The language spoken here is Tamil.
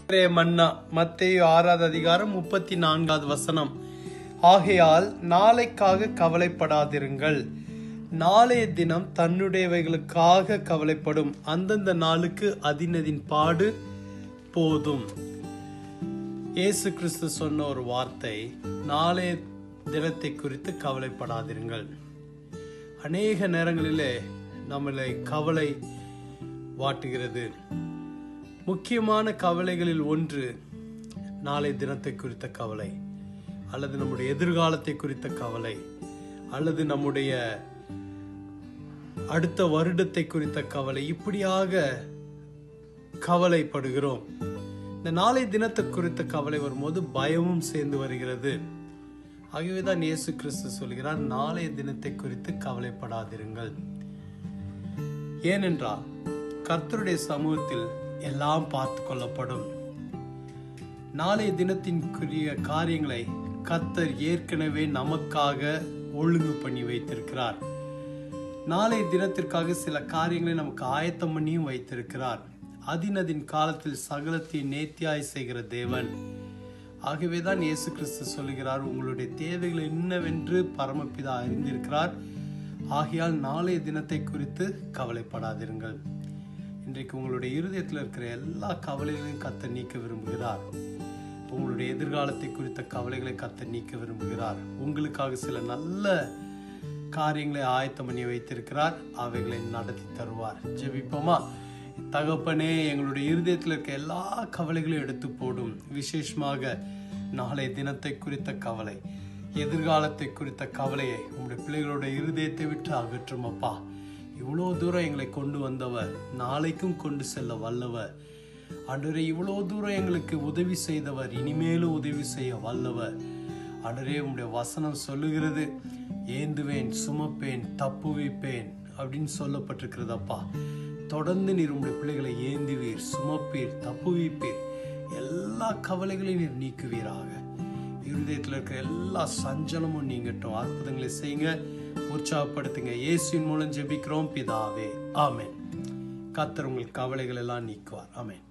இன்றைய மன்னா மத்தேயு ஆறாவது அதிகாரம் முப்பத்தி நான்காவது வசனம் ஆகையால் நாளைக்காக கவலைப்படாதிருங்கள் நாளைய தினம் தன்னுடையவைகளுக்காக கவலைப்படும் அந்தந்த நாளுக்கு அதினதின் பாடு போதும் இயேசு கிறிஸ்து சொன்ன ஒரு வார்த்தை நாளைய தினத்தை குறித்து கவலைப்படாதிருங்கள் அநேக நேரங்களிலே நம்மளை கவலை வாட்டுகிறது முக்கியமான கவலைகளில் ஒன்று நாளை தினத்தை குறித்த கவலை அல்லது நம்முடைய எதிர்காலத்தை குறித்த கவலை அல்லது நம்முடைய அடுத்த வருடத்தை குறித்த கவலை இப்படியாக கவலைப்படுகிறோம் இந்த நாளை தினத்தை குறித்த கவலை வரும்போது பயமும் சேர்ந்து வருகிறது ஆகவேதான் இயேசு கிறிஸ்து சொல்கிறார் நாளைய தினத்தை குறித்து கவலைப்படாதிருங்கள் ஏனென்றால் கர்த்தருடைய சமூகத்தில் எல்லாம் பார்த்து கொள்ளப்படும் நாளைய தினத்தின்குரிய காரியங்களை கர்த்தர் ஏற்கனவே நமக்காக ஒழுங்கு பண்ணி வைத்திருக்கிறார் நாளைய தினத்திற்காக சில காரியங்களை நமக்கு ஆயத்தம் பண்ணியும் வைத்திருக்கிறார் அதினதின் காலத்தில் சகலத்தை நேர்த்தியாய் செய்கிற தேவன் ஆகவேதான் இயேசு கிறிஸ்து சொல்லுகிறார் உங்களுடைய தேவைகள் என்னவென்று பரமபிதா அறிந்திருக்கிறார் ஆகையால் நாளைய தினத்தை குறித்து கவலைப்படாதிருங்கள் இன்றைக்கு உங்களுடைய இருதயத்தில் இருக்கிற எல்லா கவலைகளையும் கத்த நீக்க விரும்புகிறார் உங்களுடைய எதிர்காலத்தை குறித்த கவலைகளை கத்த நீக்க விரும்புகிறார் உங்களுக்காக சில நல்ல காரியங்களை ஆயத்தம் பண்ணி வைத்திருக்கிறார் அவைகளை நடத்தி தருவார் ஜெபிப்போமா தகப்பனே எங்களுடைய இருதயத்தில் இருக்க எல்லா கவலைகளையும் எடுத்து போடும் விசேஷமாக நாளை தினத்தை குறித்த கவலை எதிர்காலத்தை குறித்த கவலையை உங்களுடைய பிள்ளைகளோட இருதயத்தை விட்டு அகற்றும் அப்பா இவ்வளோ தூரம் எங்களை கொண்டு வந்தவர் நாளைக்கும் கொண்டு செல்ல வல்லவர் அன்றரே இவ்வளோ தூரம் எங்களுக்கு உதவி செய்தவர் இனிமேலும் உதவி செய்ய வல்லவர் அன்றரே உங்களுடைய வசனம் சொல்லுகிறது ஏந்துவேன் சுமப்பேன் தப்புவிப்பேன் அப்படின்னு சொல்லப்பட்டிருக்கிறதப்பா தொடர்ந்து நீர் உங்களுடைய பிள்ளைகளை ஏந்துவீர் சுமப்பீர் தப்புவிப்பீர் எல்லா கவலைகளையும் நீர் நீக்குவீராக இருதயத்தில் இருக்கிற எல்லா சஞ்சலமும் நீங்கட்டும் அற்புதங்களை செய்யுங்க உற்சாகப்படுத்துங்க இயேசுவின் மூலம் ஜெபிக்கிறோம் பிதாவே ஆமென் கத்தர் உங்கள் கவலைகள் எல்லாம் நீக்குவார் ஆமென்